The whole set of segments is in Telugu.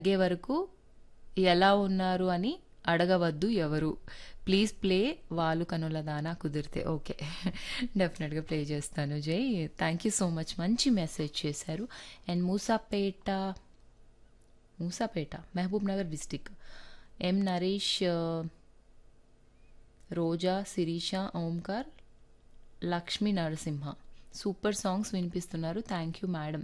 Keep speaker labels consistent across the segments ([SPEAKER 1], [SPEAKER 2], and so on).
[SPEAKER 1] తగ్గే వరకు ఎలా ఉన్నారు అని అడగవద్దు ఎవరు ప్లీజ్ ప్లే వాళ్ళు కనుల దానా కుదిరితే ఓకే డెఫినెట్గా ప్లే చేస్తాను Jai thank you so much మంచి మెసేజ్ చేశారు and Moosapet Moosapet Mahabubnagar district M Naresh ఆ, రోజా శిరీష ఓంకార్ లక్ష్మీ నరసింహ సూపర్ సాంగ్స్ వినిపిస్తున్నారు థ్యాంక్ యూ మేడం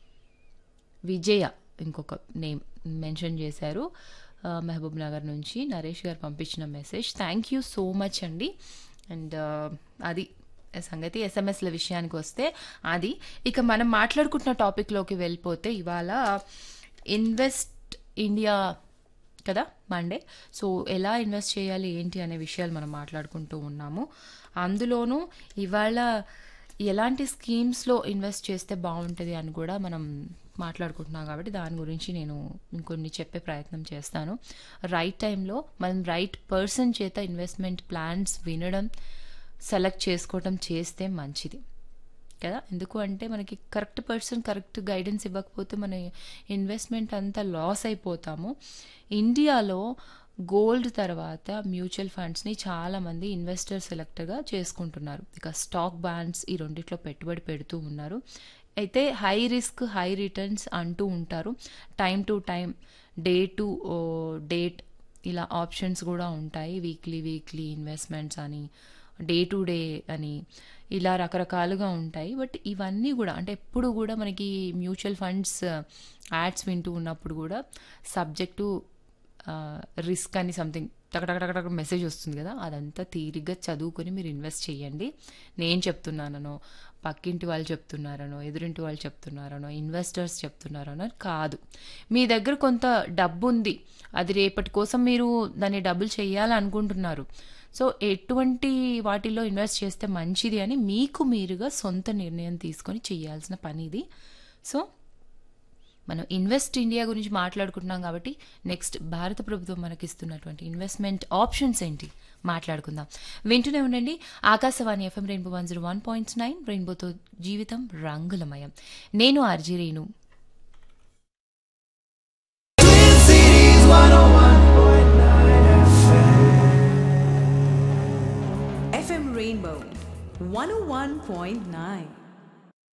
[SPEAKER 1] విజయ ఇంకొక నేమ్ మెన్షన్ చేశారు ఆ, మహబూబ్ నగర్ నుంచి నరేష్ గారు పంపించిన message thank you so much అండి అండ్ అది సంగతి ఎస్ఎంఎస్ల విషయానికి వస్తే అది ఇక మనం మాట్లాడుకుంటున్న టాపిక్లోకి వెళ్ళిపోతే ఇవాళ ఇన్వెస్ట్ ఇండియా కదా మండే సో ఎలా ఇన్వెస్ట్ చేయాలి ఏంటి అనే విషయాలు మనం మాట్లాడుకుంటూ ఉన్నాము అందులోనూ ఇవాళ ఎలాంటి స్కీమ్స్లో ఇన్వెస్ట్ చేస్తే బాగుంటుంది అని కూడా మనం మాట్లాడుకుంటున్నాం కాబట్టి దాని గురించి నేను ఇంకొన్ని చెప్పే ప్రయత్నం చేస్తాను రైట్ టైంలో మనం రైట్ పర్సన్ చేత ఇన్వెస్ట్మెంట్ ప్లాన్స్ వినడం సెలెక్ట్ చేసుకోవటం చేస్తే మంచిది కదా ఎందుకు అంటే మనకి కరెక్ట్ పర్సన్ కరెక్ట్ గైడెన్స్ ఇవ్వకపోతే మన ఇన్వెస్ట్మెంట్ అంతా లాస్ అయిపోతాము ఇండియాలో గోల్డ్ తర్వాత మ్యూచువల్ ఫండ్స్ని చాలామంది ఇన్వెస్టర్ సెలెక్ట్గా చేసుకుంటున్నారు ఇక స్టాక్ బాండ్స్ ఈ రెండిట్లో పెట్టుబడి పెడుతూ ఉన్నారు అయితే హై రిస్క్ హై రిటర్న్స్ అంటూ ఉంటారు time to time day to date ఇలా ఆప్షన్స్ కూడా ఉంటాయి వీక్లీ వీక్లీ ఇన్వెస్ట్మెంట్స్ అని డే టు డే అని ఇలా రకరకాలుగా ఉంటాయి బట్ ఇవన్నీ కూడా అంటే ఎప్పుడు కూడా మనకి మ్యూచువల్ ఫండ్స్ యాడ్స్ వింటూ ఉన్నప్పుడు కూడా సబ్జెక్టు రిస్క్ అని సంథింగ్ టకటకటక మెసేజ్ వస్తుంది కదా అదంతా తీరిగ్గా చదువుకొని మీరు ఇన్వెస్ట్ చేయండి నేను చెప్తున్నానో పక్కింటి వాళ్ళు చెప్తున్నారనో ఎదురింటి వాళ్ళు చెప్తున్నారనో ఇన్వెస్టర్స్ చెప్తున్నారనో కాదు మీ దగ్గర కొంత డబ్బు ఉంది అది రేపటి కోసం మీరు దాన్ని డబుల్ చేయాలనుకుంటున్నారు సో ఎటువంటి వాటిల్లో ఇన్వెస్ట్ చేస్తే మంచిది అని మీకు మీరుగా సొంత నిర్ణయం తీసుకొని చేయాల్సిన పని ఇది సో మనం ఇన్వెస్ట్ ఇండియా గురించి మాట్లాడుకుంటున్నాం కాబట్టి నెక్స్ట్ భారత ప్రభుత్వం మనకి ఇస్తున్నటువంటి ఇన్వెస్ట్మెంట్ ఆప్షన్స్ ఏంటి మాట్లాడుకుందాం వింటూనే ఉండండి Akashvani FM rainbow one zero one point nine రెయిన్బోతో జీవితం రంగులమయం నేను ఆర్జీ రేణు
[SPEAKER 2] FM Rainbow 101.9.